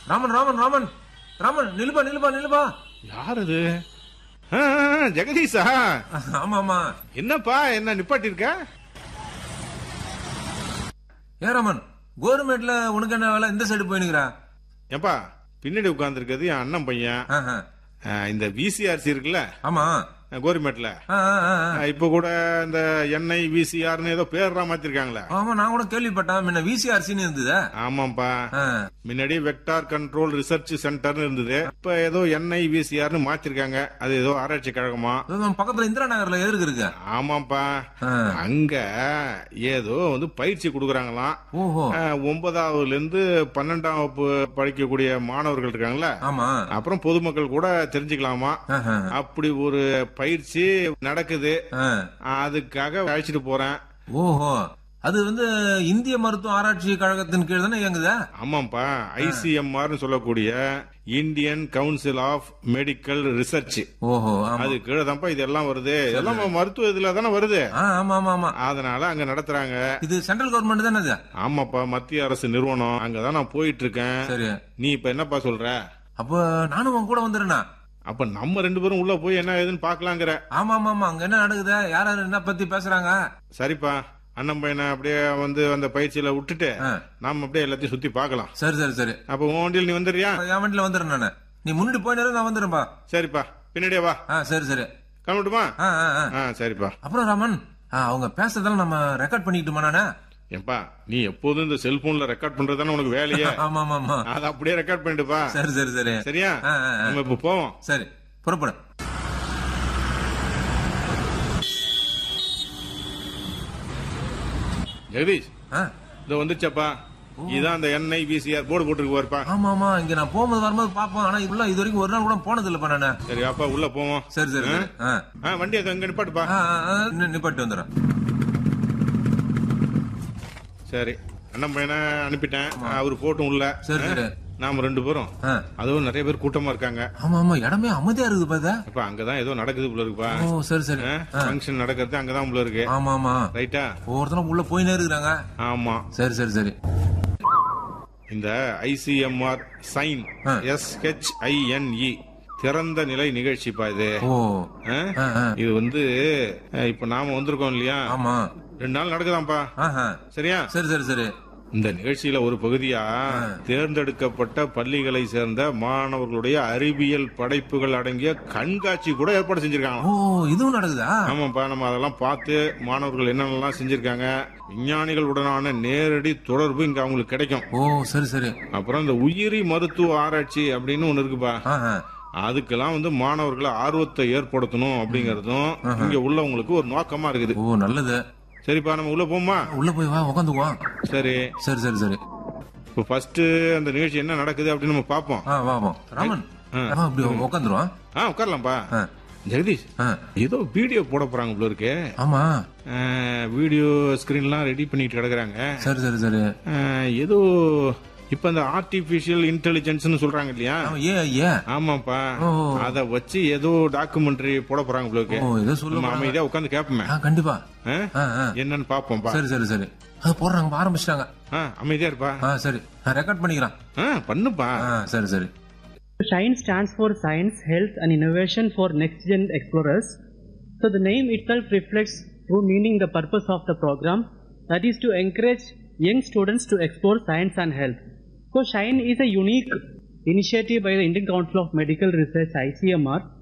ராமன் ராமன் ராமன் ராமன் நிலுபா நிலுபா நிலுபா யார் அது ஆ, ஆ, ஆ, ஜெகதீஷா ஆமா ஆமா என்னப்பா என்ன நிப்பாட்டி இருக்க ஏ ராமன் கவர்மெண்ட்ல உனக்கு என்ன வேலை இந்த சைடு போயினுக்கிறா ஏப்பா பின்னாடி உட்கார்ந்துருக்கிறது என் அண்ணன் பையன் ஆஹா. ஆ, இந்த விசிஆர்சி இருக்குல்ல ஆமா கோரிமேட்ல ஆ, ஆ, ஆ, ஆ. இப்ப கூட இந்த என்ஐ விசிஆர்னு ஏதோ பேர்லாம் மாத்திருக்காங்களே ஆமா நான் கூட கேள்விப்பட்டேன் முன்ன விசிஆர்சின்னு இருந்தது ஆமாப்பா ஆ. முன்னாடி வெக்டார் கண்ட்ரோல் ரிசர்ச் சென்டர்னு இருந்தது இப்ப ஏதோ என்ஐ விசிஆர்னு மாத்திருக்காங்க அது ஏதோ ஆராய்ச்சி கழகமா இதோ நம்ம பக்கத்துல இந்திரா நகர்ல எதிர்க்கு இருக்கு ஆமாப்பா ஆ. அங்க ஏதோ வந்து பயிற்சி கொடுக்கறாங்களாம் ஓஹோ அஹ், ஒன்பதாவதுல இருந்து பன்னெண்டாம் வகுப்பு படிக்கக்கூடிய மாணவர்கள் இருக்காங்களா ஆமா அப்புறம் பொதுமக்கள் கூட தெரிஞ்சுக்கலாமா ஆஹா. அப்படி ஒரு பயிற்சி நடக்குது ஆ. அதுக்காக அழைச்சிட்டு போறேன் ஓஹோ அது வந்து இந்திய மருத்துவ ஆராய்ச்சி கழகத்தின் கீழ் தானே இயங்குதா ஆமாப்பா ஐசிஎம்ஆர் சொல்லக்கூடிய Indian council of medical research ஓஹோ ஆமா அது கீழே தான்ப்பா இதெல்லாம் வருது இதெல்லாம் மருத்துவ இதுல தானே வருது ஆ, ஆமா ஆமா ஆமா அதனால அங்க நடத்துறாங்க இது சென்ட்ரல் கவர்மெண்ட் தானே இது ஆமாப்பா மத்திய அரசு நிறுவனம் அங்கதான் நான் போயிட்டு இருக்கேன் சரி நீ இப்ப என்னப்பா சொல்ற அப்ப நானும் உன் கூட வந்துடுறேனா அப்ப நம்ம ரெண்டு பேரும் உள்ள போய் என்ன ஏதுன்னு பாக்கலாங்கிற ஆமா ஆமா ஆமா அங்க என்ன நடக்குது யார் யார் என்ன பத்தி பேசுறாங்க சரிப்பா அண்ணன் பையனை அப்படியே வந்து அந்த பயிற்சியில விட்டுட்டு ஆ. நாம அப்படியே எல்லாத்தையும் சுத்தி பார்க்கலாம் சரி சரி சரி அப்ப உன் வண்டியில் நீ வந்துடுறியா என் வண்டியில வந்துடுறேன் நானு நீ முன்னாடி போயினாரு நான் வந்துடுறேன்பா சரிப்பா பின்னாடியே வா ஆ சரி சரி கிளம்பட்டுமா ஆ ஆ ஆ ஆ சரிப்பா அப்புறம் ராமன் ஆ, அவங்க பேசுறதெல்லாம் நம்ம ரெக்கார்ட் பண்ணிக்கிட்டுமா நானு ஏப்பா நீ எப்போதும் இந்த செல்போன்ல ரெக்கார்ட் பண்றதுதானே உனக்கு வேலையே ஆமா ஆமா ஆமா அதை அப்படியே ரெக்கார்ட் பண்ணிட்டுப்பா சரி சரி சரி சரியா ஆ, ஆ, ஆ. நம்ம இப்ப போவோம் சரி புறப்படு ஜெகதீஷ் ஆ, இதோ வந்துச்சப்பா இதான் அந்த என்ஐ விசிஆர் போர்டு போட்டுருக்கு பாருப்பா ஆமா ஆமா இங்க நான் போகும்போது வரும்போது பாப்போம் ஆனா உள்ள இது வரைக்கும் ஒரு நாள் கூட போனது இல்லப்பா நானு சரி அப்பா உள்ள போவோம் சரி சரி சரி ஆ ஆ வண்டி அது அங்க நிப்பாட்டுப்பா ஆ, ஆ, ஆ, நி- நிப்பாட்டி வந்துடுறேன் சரி அண்ணன் பையனை அனுப்பிட்டேன் அவரு போட்டும் உள்ள சரி சரி நாம ரெண்டு பேரும் ஆ. அதுவும் நிறைய பேர் கூட்டமா இருக்காங்க ஆமா ஆமா இடமே அமைதியா இருக்குது பாத்தா இப்ப அங்கதான் ஏதோ நடக்குது போல இருக்குப்பா ஓ சரி சரி ஃபங்க்ஷன் நடக்கிறது அங்கதான் போல இருக்கு ஆமா ஆமா ரைட்டா ஒவ்வொருத்தரும் உள்ள போயினே இருக்கிறாங்க ஆமா சரி சரி சரி இந்த ஐசிஎம்ஆர் சைன் ஆ. எஸ் ஹெச் ஐஎன்இ திறந்த நிலை நிகழ்ச்சிப்பா இது ஓ ஆ? ஆ, ஆ. இது வந்து அஹ், இப்ப நாம வந்திருக்கோம் இல்லையா ஆமா ரெண்டு நாள் நடக்குதாம்ப்பா ஆஹா சரியா சரி சரி சரி இந்த நிகழ்ச்சியில ஒரு பகுதியா தேர்ந்தெடுக்கப்பட்ட பள்ளிகளை சேர்ந்த மாணவர்களுடைய அறிவியல் படைப்புகள் அடங்கிய கண்காட்சி கூட ஏற்பாடு செஞ்சிருக்காங்க ஓ இதுவும் நடக்குதா ஆமாப்பா நம்ம அதெல்லாம் பார்த்து மாணவர்கள் என்னென்னலாம் செஞ்சிருக்காங்க விஞ்ஞானிகளுடனான நேரடி தொடர்பு இங்க அவங்களுக்கு கிடைக்கும் ஓ சரி சரி அப்புறம் இந்த உயிரி மருத்துவ ஆராய்ச்சி அப்படின்னு ஒண்ணு இருக்குப்பா ஆஹா அதுக்கெல்லாம் வந்து மாணவர்களை ஆர்வத்தை ஏற்படுத்தணும் அப்படிங்கறதும் இங்க உள்ளவங்களுக்கு ஒரு நோக்கமா இருக்குது ஓ நல்லது சரிப்பா நம்ம உள்ள போமா உள்ள போய் வா உட்காந்துக்குவோம் சரி சரி சரி சரி இப்போ ஃபர்ஸ்ட் அந்த நிகழ்ச்சி என்ன நடக்குது அப்படின்னு நம்ம பார்ப்போம் ஆ வா வா ராமன் ஆ. ஆ, அப்படி உட்காந்துருவான் ஆ உட்காரலாம்ப்பா ஆ. ஜெகதீஷ் ஆ. ஏதோ வீடியோ போட போறாங்க போல இருக்கு ஆமா வீடியோ ஸ்கிரீன்லாம் ரெடி பண்ணிட்டு கிடக்குறாங்க சரி சரி சரி ஆ, ஏதோ இப்ப இந்த ஆர்டிபிஷியல் இன்டெலிஜென்ஸ்னு சொல்றாங்க இல்லையா ஆமா, ஏ ஏ ஆமாப்பா ஓ. அத வச்சு ஏதோ டாக்குமெண்ட்ரி போட போறாங்க போல இருக்கு ஓ ஏதோ சொல்ல நம்ம போறாங்க. அமைதியா உட்காந்து கேப்போமே ஆ கண்டிப்பா ஆ? ஆ, ஆ. என்னன்னு பாப்போம்ப்பா சரி சரி சரி அது போடுறாங்க ஆரம்பிச்சிட்டாங்க ஆ, அமைதியா இருப்பா ஆ சரி நான் ரெக்கார்ட் பண்ணிக்கிறேன் ஆ, பண்ணுப்பா ஆ சரி சரி SHINE stands for Science, Health and Innovation for Next Gen Explorers. So the name itself reflects true meaning the purpose of the program that is to encourage young students to explore science and health. So SHINE is a unique initiative by the Indian Council of Medical Research ICMR